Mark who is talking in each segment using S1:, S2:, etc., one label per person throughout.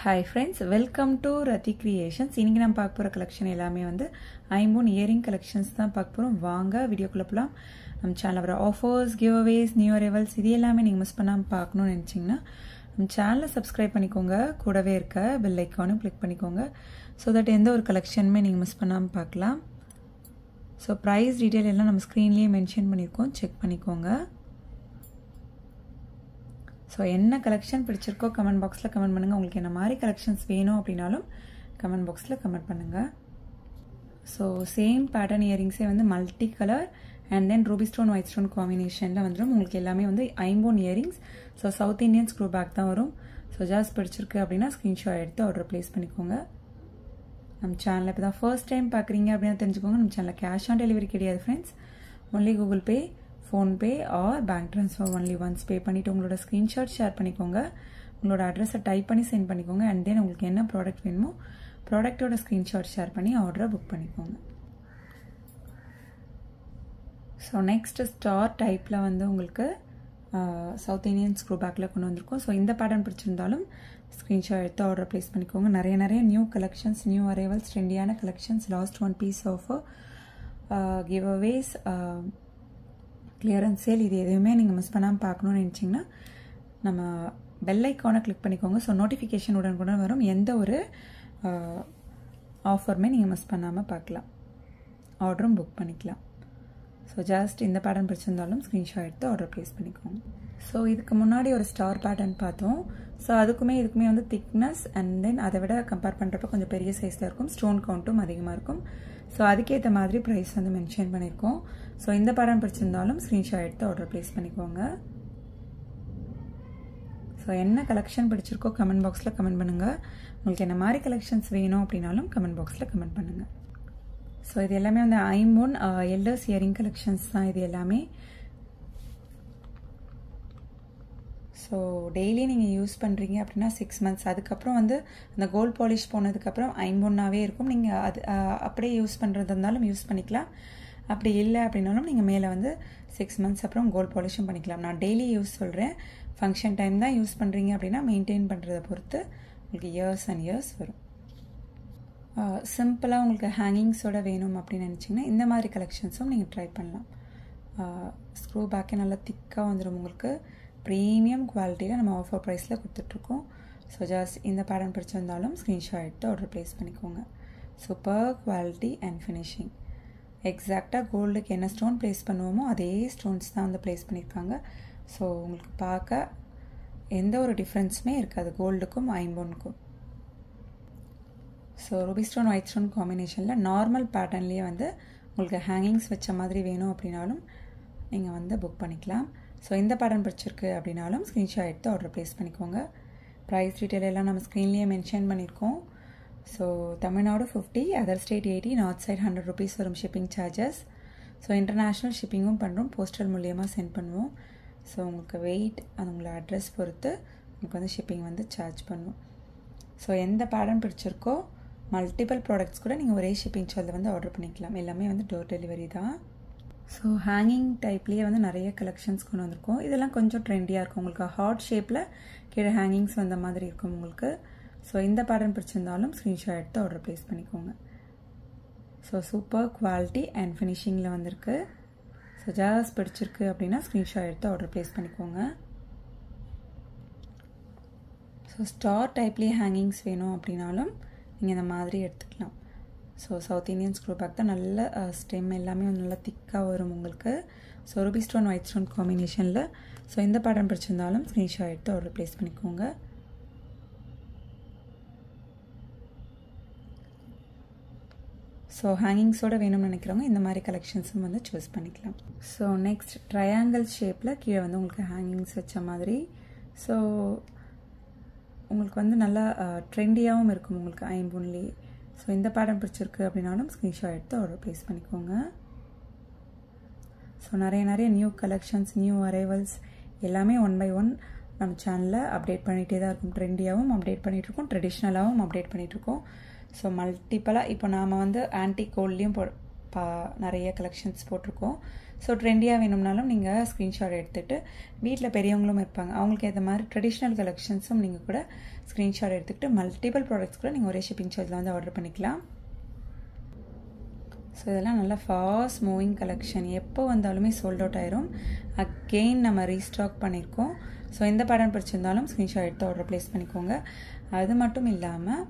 S1: hi friends welcome to Rathi creations இன்றைக்கி நம்ம பார்க்க போகிற கலெக்ஷன் எல்லாமே வந்து ஐம்பூன் இயரிங் கலெக்ஷன்ஸ் தான் பார்க்க போகிறோம் வாங்க வீடியோக்குள்ளே போகலாம் நம்ம சேனலில் வர offers giveaways new arrivals இது எல்லாமே நீங்கள் மிஸ் பண்ணாமல் பார்க்கணும்னு நினச்சிங்கன்னா நம்ம சேனலை சப்ஸ்கிரைப் பண்ணிக்கோங்க கூடவே இருக்க பெல் ஐக்கானும் கிளிக் பண்ணிக்கோங்க ஸோ தட் எந்த ஒரு கலெக்ஷனுமே நீங்கள் மிஸ் பண்ணாமல் பார்க்கலாம் ஸோ ப்ரைஸ் டீட்டெயில் எல்லாம் நம்ம ஸ்க்ரீன்லேயே மென்ஷன் பண்ணியிருக்கோம் செக் பண்ணிக்கோங்க ஸோ என்ன கலெக்ஷன் பிடிச்சிருக்கோ கமெண்ட் பாக்ஸில் கமெண்ட் பண்ணுங்கள் உங்களுக்கு என்ன மாதிரி கலெக்ஷன்ஸ் வேணும் அப்படின்னாலும் கமெண்ட் பாக்ஸில் கமெண்ட் பண்ணுங்கள் ஸோ சேம் பேட்டர்ன் இயரிங்ஸே வந்து multi colour and then ruby stone white stone காம்பினேஷனில் வந்துடும் உங்களுக்கு எல்லாமே வந்து ஐம்போன் earrings so South Indian screw back தான் வரும் ஸோ ஜாஸ்ட் பிடிச்சிருக்கு அப்படின்னா ஸ்க்ரீன்ஷாட் எடுத்து ஆர்டர் ப்ளேஸ் பண்ணிக்கோங்க நம்ம சேனலில் இப்போ தான் ஃபர்ஸ்ட் டைம் பார்க்குறீங்க அப்படின்னு தெரிஞ்சுக்கோங்க நம்ம சேனலில் கேஷ் ஆன் டெலிவரி கிடையாது friends only Google Pay PhonePe or bank transfer only once pay பண்ணிவிட்டு உங்களோட ஸ்க்ரீன்ஷாட் ஷேர் பண்ணிக்கோங்க உங்களோட அட்ரஸை டைப் பண்ணி சென்ட் பண்ணிக்கோங்க அண்ட் தென் உங்களுக்கு என்ன ப்ராடக்ட் வேணுமோ ப்ராடக்ட்டோட ஸ்க்ரீன்ஷாட் ஷேர் பண்ணி ஆர்டரை புக் பண்ணிக்கோங்க ஸோ நெக்ஸ்ட் ஸ்டார் டைப்பில் வந்து உங்களுக்கு சவுத் இந்தியன் ஸ்க்ரூ பேக்கில் கொண்டு வந்திருக்கோம் ஸோ இந்த பேட்டர்ன் பிடிச்சிருந்தாலும் ஸ்க்ரீன்ஷாட் எடுத்து ஆர்டர் ப்ளேஸ் பண்ணிக்கோங்க நிறைய நிறைய நியூ கலெக்ஷன்ஸ் நியூ அரைவல்ஸ் ட்ரெண்டியான collections last one piece off giveaways clearance sale இது எதுவுமே நீங்கள் மிஸ் பண்ணாமல் பார்க்கணுன்னு நினச்சிங்கன்னா நம்ம பெல் ஐக்கானை கிளிக் பண்ணிக்கோங்க ஸோ நோட்டிஃபிகேஷன் உடனுக்குடன் வரும் எந்த ஒரு ஆஃபருமே நீங்கள் மிஸ் பண்ணாமல் பார்க்கலாம் ஆர்டரும் புக் பண்ணிக்கலாம் ஸோ ஜஸ்ட் இந்த பேட்டர்ன் பிடிச்சிருந்தாலும் ஸ்க்ரீன்ஷாட் எடுத்து ஆர்டர் ப்ளேஸ் பண்ணிக்கோங்க ஸோ இதுக்கு முன்னாடி ஒரு ஸ்டார் பேட்டர்ன் பார்த்தோம் ஸோ அதுக்குமே இதுக்குமே வந்து திக்னஸ் அண்ட் தென் அதை விட கம்பேர் பண்ணுறப்ப கொஞ்சம் பெரிய சைஸில் இருக்கும் ஸ்டோன் கவுண்ட்டும் அதிகமாக இருக்கும் ஸோ அதுக்கேற்ற மாதிரி ப்ரைஸ் வந்து மென்ஷன் பண்ணியிருக்கோம் ஸோ இந்த படம் பிடிச்சிருந்தாலும் ஸ்க்ரீன்ஷாட் எடுத்து ஆர்டர் ப்ளேஸ் பண்ணிக்கோங்க ஸோ என்ன கலெக்ஷன் பிடிச்சிருக்கோ கமெண்ட் பாக்ஸில் கமெண்ட் பண்ணுங்கள் உங்களுக்கு என்ன மாதிரி கலெக்ஷன்ஸ் வேணும் அப்படின்னாலும் கமெண்ட் பாக்ஸில் கமெண்ட் பண்ணுங்கள் ஸோ இது எல்லாமே வந்து ஐமோன் எல்லர்ஸ் இயரிங் கலெக்ஷன்ஸ் தான் இது எல்லாமே ஸோ டெய்லி நீங்கள் யூஸ் பண்ணுறீங்க அப்படின்னா சிக்ஸ் மந்த்ஸ் அதுக்கப்புறம் வந்து அந்த கோல்ட் பாலிஷ் போனதுக்கப்புறம் ஐம்பொன்னாவே இருக்கும் நீங்கள் அது அப்படியே யூஸ் பண்ணுறது இருந்தாலும் யூஸ் பண்ணிக்கலாம் அப்படி இல்லை அப்படின்னாலும் நீங்கள் மேலே வந்து சிக்ஸ் மந்த்ஸ் அப்புறம் கோல்ட் பாலிஷும் பண்ணிக்கலாம் நான் டெய்லி யூஸ் சொல்கிறேன் ஃபங்க்ஷன் டைம் தான் யூஸ் பண்ணுறீங்க அப்படின்னா மெயின்டைன் பண்ணுறதை பொறுத்து உங்களுக்கு இயர்ஸ் அண்ட் இயர்ஸ் வரும் சிம்பிளாக உங்களுக்கு ஹேங்கிங்ஸோட வேணும் அப்படின்னு நினச்சிங்கன்னா இந்த மாதிரி கலெக்ஷன்ஸும் நீங்கள் ட்ரை பண்ணலாம் ஸ்க்ரூ பேக்கே நல்லா திக்காக வந்துடும் உங்களுக்கு ப்ரீமியம் குவாலிட்டியில் நம்ம ஆஃபர் ப்ரைஸில் கொடுத்துட்ருக்கோம் ஸோ ஜாஸ்ட் இந்த பேட்டர்ன் பிடிச்சிருந்தாலும் ஸ்க்ரீன்ஷாட் எடுத்து ஆர்டர் ப்ளேஸ் பண்ணிக்கோங்க சூப்பர் குவாலிட்டி அண்ட் ஃபினிஷிங் எக்ஸாக்டாக கோல்டுக்கு என்ன ஸ்டோன் ப்ளேஸ் பண்ணுவோமோ அதே ஸ்டோன்ஸ் தான் வந்து ப்ளேஸ் பண்ணியிருக்காங்க ஸோ உங்களுக்கு பார்க்க எந்த ஒரு டிஃப்ரென்ஸுமே இருக்காது கோல்டுக்கும் ஐம்போனுக்கும் so ruby stone white stone காம்பினேஷனில் நார்மல் பேட்டர்ன்லேயே வந்து உங்களுக்கு ஹேங்கிங்ஸ் வச்ச மாதிரி வேணும் அப்படின்னாலும் நீங்கள் வந்து புக் பண்ணிக்கலாம் ஸோ இந்த பேட்டர்ன் பிடிச்சிருக்கு அப்படின்னாலும் ஸ்க்ரீன்ஷாட் எடுத்து ஆர்டர் ப்ளேஸ் பண்ணிக்கோங்க ப்ரைஸ் டீட்டெயில் எல்லாம் நம்ம ஸ்க்ரீன்லேயே மென்ஷன் பண்ணியிருக்கோம் so Tamil Nadu fifty other state eighty north side hundred rupees வரும் ஷிப்பிங் சார்ஜஸ் ஸோ இன்டர்நேஷ்னல் ஷிப்பிங்கும் பண்ணுறோம் போஸ்டல் மூலியமாக சென்ட் பண்ணுவோம் ஸோ உங்களுக்கு வெயிட் அது உங்களை அட்ரஸ் பொறுத்து உங்களுக்கு வந்து ஷிப்பிங் வந்து சார்ஜ் பண்ணுவோம் ஸோ எந்த பேட்டர்ன் பிடிச்சிருக்கோ மல்டிபிள் ப்ராடக்ட்ஸ் கூட நீங்கள் ஒரே ஷிப்பிங் சார்ஜில் வந்து ஆர்டர் பண்ணிக்கலாம் எல்லாமே வந்து டோர் டெலிவரி தான் ஸோ ஹேங்கிங் டைப்லேயே வந்து நிறைய கலெக்ஷன்ஸ் கொண்டு வந்திருக்கோம் இதெல்லாம் கொஞ்சம் ட்ரெண்டியாக இருக்கும் உங்களுக்கு ஹார்ட் ஷேப்பில் கீழே ஹேங்கிங்ஸ் வந்த மாதிரி இருக்கும் உங்களுக்கு ஸோ இந்த பேட்டர்ன் பிடிச்சிருந்தாலும் ஸ்க்ரீன்ஷாட் எடுத்து ஆர்டர் ப்ளேஸ் பண்ணிக்கோங்க ஸோ சூப்பர் குவாலிட்டி அண்ட் ஃபினிஷிங்கில் வந்திருக்கு ஸோ ஜாஸ் பிடிச்சிருக்கு அப்படின்னா ஸ்க்ரீன்ஷாட் எடுத்து ஆர்டர் ப்ளேஸ் பண்ணிக்கோங்க ஸோ ஸ்டார் டைப்லேயே ஹேங்கிங்ஸ் வேணும் அப்படின்னாலும் நீங்கள் இந்த மாதிரி எடுத்துக்கலாம் so South Indian screw back தான் நல்ல ஸ்டெம் எல்லாமே நல்லா திக்காக வரும் உங்களுக்கு so ruby stone white stone காம்பினேஷனில் ஸோ இந்த பேட்டர்ன் பிடிச்சிருந்தாலும் ஸ்க்ரீன்ஷாட் எடுத்து ஆர்டர் ப்ளேஸ் பண்ணிக்கோங்க ஸோ ஹேங்கிங்ஸோடு வேணும்னு நினைக்கிறவங்க இந்த மாதிரி கலெக்ஷன்ஸும் வந்து சூஸ் பண்ணிக்கலாம் ஸோ நெக்ஸ்ட் ட்ரையாங்கிள் ஷேப்பில் கீழே வந்து உங்களுக்கு ஹேங்கிங்ஸ் வச்ச மாதிரி ஸோ உங்களுக்கு வந்து நல்லா ட்ரெண்டியாகவும் இருக்கும் உங்களுக்கு ஐம்பொன்லேயே ஸோ இந்த பேட்டர்ன் பிடிச்சிருக்கு அப்படின்னாலும் ஸ்க்ரீன்ஷாட் எடுத்து ஆர்டர் ப்ளேஸ் பண்ணிக்கோங்க ஸோ நிறைய நிறைய நியூ கலெக்ஷன்ஸ் நியூ அரைவல்ஸ் எல்லாமே ஒன் பை ஒன் நம்ம சேனலில் அப்டேட் பண்ணிகிட்டே தான் இருக்கும் ட்ரெண்டியாகவும் அப்டேட் பண்ணிகிட்ருக்கோம் ட்ரெடிஷ்னலாகவும் அப்டேட் பண்ணிகிட்ருக்கோம் ஸோ மல்டிப்பலாக இப்போ நாம் வந்து ஆன்டி கோல்ட்லேயும் போ பா நிறைய கலெக்ஷன்ஸ் போட்டிருக்கோம் ஸோ ட்ரெண்டியாக வேணும்னாலும் நீங்கள் ஸ்க்ரீன்ஷாட் எடுத்துகிட்டு வீட்டில் பெரியவங்களும் இருப்பாங்க அவங்களுக்கு ஏற்ற மாதிரி ட்ரெடிஷ்னல் கலெக்ஷன்ஸும் நீங்கள் கூட ஸ்க்ரீன்ஷாட் எடுத்துக்கிட்டு மல்டிபிள் ப்ராடக்ட்ஸ் கூட நீங்கள் ஒரே ஷிப்பிங் சார்ஜில் வந்து ஆர்டர் பண்ணிக்கலாம் ஸோ இதெல்லாம் நல்லா ஃபாஸ்ட் மூவிங் கலெக்ஷன் எப்போ வந்தாலுமே சோல்ட் அவுட் ஆயிரும் அகெயின் நம்ம ரீஸ்டாக் பண்ணியிருக்கோம் ஸோ எந்த பேட்டர்ன் பிடிச்சிருந்தாலும் ஸ்க்ரீன்ஷாட் எடுத்து ஆர்டர் ப்ளேஸ் பண்ணிக்கோங்க அது மட்டும் இல்லாமல்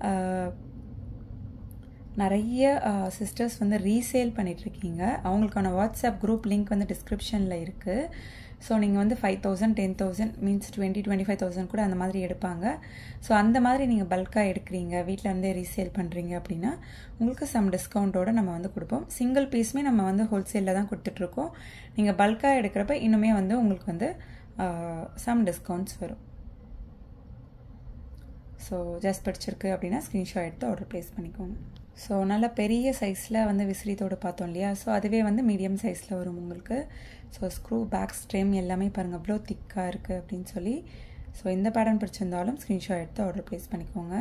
S1: நிறைய சிஸ்டர்ஸ் வந்து ரீசேல் பண்ணிகிட்ருக்கீங்க அவங்களுக்கான வாட்ஸ்அப் குரூப் லிங்க் வந்து டிஸ்கிரிப்ஷனில் இருக்குது ஸோ நீங்கள் வந்து five thousand ten thousand means twenty twenty five thousand கூட அந்த மாதிரி எடுப்பாங்க ஸோ அந்த மாதிரி நீங்கள் பல்காக எடுக்கிறீங்க வீட்டில் இருந்தே ரீசேல் பண்ணுறீங்க அப்படின்னா உங்களுக்கு சம் டிஸ்கவுண்ட்டோடு நம்ம வந்து கொடுப்போம் சிங்கிள் பீஸுமே நம்ம வந்து ஹோல்சேலில் தான் கொடுத்துட்ருக்கோம் நீங்கள் பல்காக எடுக்கிறப்ப இன்னுமே வந்து உங்களுக்கு வந்து சம் டிஸ்கவுண்ட்ஸ் வரும் ஸோ ஜஸ்ட் பிடிச்சிருக்கு அப்படின்னா ஸ்க்ரீன்ஷாட் எடுத்து ஆர்டர் ப்ளேஸ் பண்ணிக்கோங்க ஸோ நல்ல பெரிய சைஸில் வந்து விசிறித்தோடு பார்த்தோம் இல்லையா ஸோ அதுவே வந்து மீடியம் சைஸில் வரும் உங்களுக்கு ஸோ ஸ்க்ரூ பேக் ஸ்ட்ரேம் எல்லாமே பாருங்கள் அவ்வளோ திக்காக இருக்குது அப்படின்னு சொல்லி ஸோ எந்த பேட்டர்ன் பிடிச்சிருந்தாலும் ஸ்க்ரீன்ஷாட் எடுத்து ஆர்டர் ப்ளேஸ் பண்ணிக்கோங்க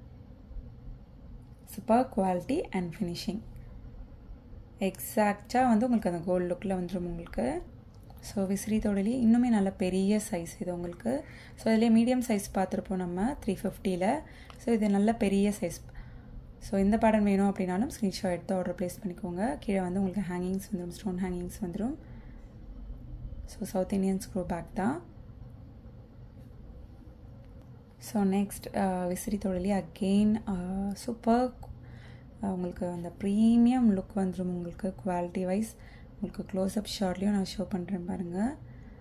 S1: சூப்பர் குவாலிட்டி அண்ட் ஃபினிஷிங் எக்ஸாக்டாக வந்து உங்களுக்கு அந்த கோல்டு லுக்கில் வந்துடும் உங்களுக்கு ஸோ விசிறி தோடலி இன்னுமே நல்ல பெரிய சைஸ் இது உங்களுக்கு ஸோ இதிலே மீடியம் சைஸ் பார்த்துருப்போம் நம்ம த்ரீ ஃபிஃப்டியில் ஸோ இது நல்ல பெரிய சைஸ் ஸோ இந்த பேட்டர்ன் வேணும் அப்படின்னாலும் ஸ்க்ரீன்ஷாட் எடுத்து ஆர்டர் ப்ளேஸ் பண்ணிக்கோங்க கீழே வந்து உங்களுக்கு ஹேங்கிங்ஸ் வந்துடும் ஸ்டோன் ஹேங்கிங்ஸ் வந்துடும் so South Indian screw back தான் ஸோ நெக்ஸ்ட் விசிறி தொழிலி அகெயின் சூப்பர் உங்களுக்கு அந்த ப்ரீமியம் லுக் வந்துடும் உங்களுக்கு குவாலிட்டி வைஸ் உங்களுக்கு க்ளோஸ்அப் ஷார்ட்லேயும் நான் ஷோ பண்ணுறேன் பாருங்கள்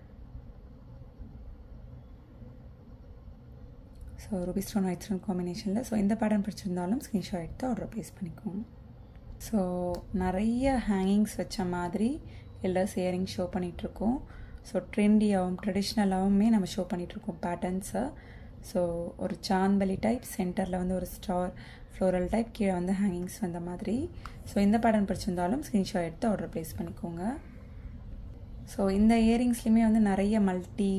S1: so ruby stone white stone காம்பினேஷனில் ஸோ எந்த பேட்டர்ன் பிடிச்சிருந்தாலும் ஸ்க்ரீன்ஷாட் எடுத்து ஆர்டர் ப்ளேஸ் பண்ணிக்கோங்க ஸோ நிறைய ஹேங்கிங்ஸ் வச்ச மாதிரி எல்லாம் இயரிங் ஷோ பண்ணிகிட்ருக்கோம் ஸோ ட்ரெண்டியாகவும் ட்ரெடிஷ்னலாகவுமே நம்ம ஷோ பண்ணிகிட்ருக்கோம் பேட்டர்ன்ஸை ஸோ ஒரு சாந்தலி டைப் சென்டரில் வந்து ஒரு ஸ்டார் ஃப்ளோரல் டைப் கீழே வந்து ஹேங்கிங்ஸ் வந்த மாதிரி ஸோ எந்த பேட்டர்ன் பிடிச்சிருந்தாலும் ஸ்க்ரீன்ஷாட் எடுத்து ஆர்டர் ப்ளேஸ் பண்ணிக்கோங்க ஸோ இந்த இயரிங்ஸ்லேயுமே வந்து நிறைய multi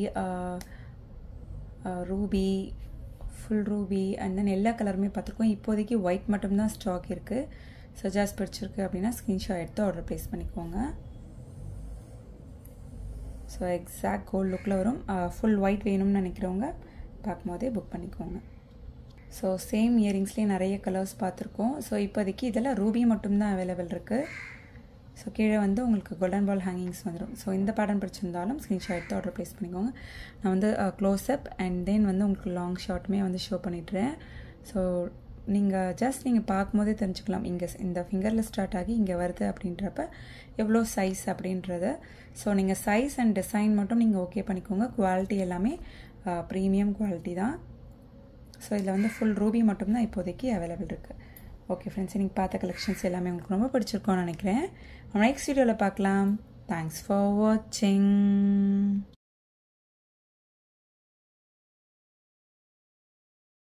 S1: ruby full ruby and then எல்லா கலருமே பார்த்துருக்கோம் இப்போதைக்கு ஒயிட் மட்டும்தான் ஸ்டாக் இருக்குது ஸோ ஜாஸ்ட் பிடிச்சிருக்கு அப்படின்னா ஸ்க்ரீன்ஷாட் எடுத்து ஆர்டர் ப்ளேஸ் பண்ணிக்கோங்க ஸோ எக்ஸாக்ட் கோல்ட் லுக்கில் வரும் ஃபுல் ஒயிட் வேணும்னு நினைக்கிறவங்க பார்க்கும்போதே புக் பண்ணிக்கோங்க ஸோ சேம் இயரிங்ஸ்லேயே நிறைய கலர்ஸ் பார்த்துருக்கோம் ஸோ இப்போதைக்கு இதெல்லாம் ரூபி மட்டும்தான் அவைலபிள் இருக்குது ஸோ கீழே வந்து உங்களுக்கு கோல்டன் பால் ஹேங்கிங்ஸ் வந்துடும் ஸோ இந்த பேட்டர்ன் பிடிச்சிருந்தாலும் ஸ்க்ரீன்ஷாட் எடுத்து ஆர்டர் ப்ளேஸ் பண்ணிக்கோங்க நான் வந்து க்ளோஸ்அப் அண்ட் தென் வந்து உங்களுக்கு லாங் ஷார்ட்டுமே வந்து ஷோ பண்ணிட்டுறேன் ஸோ நீங்கள் ஜஸ்ட் நீங்கள் பார்க்கும்போதே தெரிஞ்சுக்கலாம் இங்கே இந்த ஃபிங்கரில் ஸ்டார்ட் ஆகி இங்கே வருது அப்படின்றப்ப எவ்வளோ சைஸ் அப்படின்றத ஸோ நீங்கள் சைஸ் அண்ட் டிசைன் மட்டும் நீங்கள் ஓகே பண்ணிக்கோங்க குவாலிட்டி எல்லாமே ப்ரீமியம் குவாலிட்டி தான் ஸோ இதில் வந்து ஃபுல் ரூபி மட்டும்தான் இப்போதைக்கு அவைலபிள் இருக்குது ஓகே ஃப்ரெண்ட்ஸ் இன்றைக்கி பார்த்த கலெக்ஷன்ஸ் எல்லாமே உங்களுக்கு ரொம்ப பிடிச்சிருக்கோன்னு நினைக்கிறேன் நெக்ஸ்ட் வீடியோவில் பார்க்கலாம் தேங்க்ஸ் ஃபார் வாட்சிங்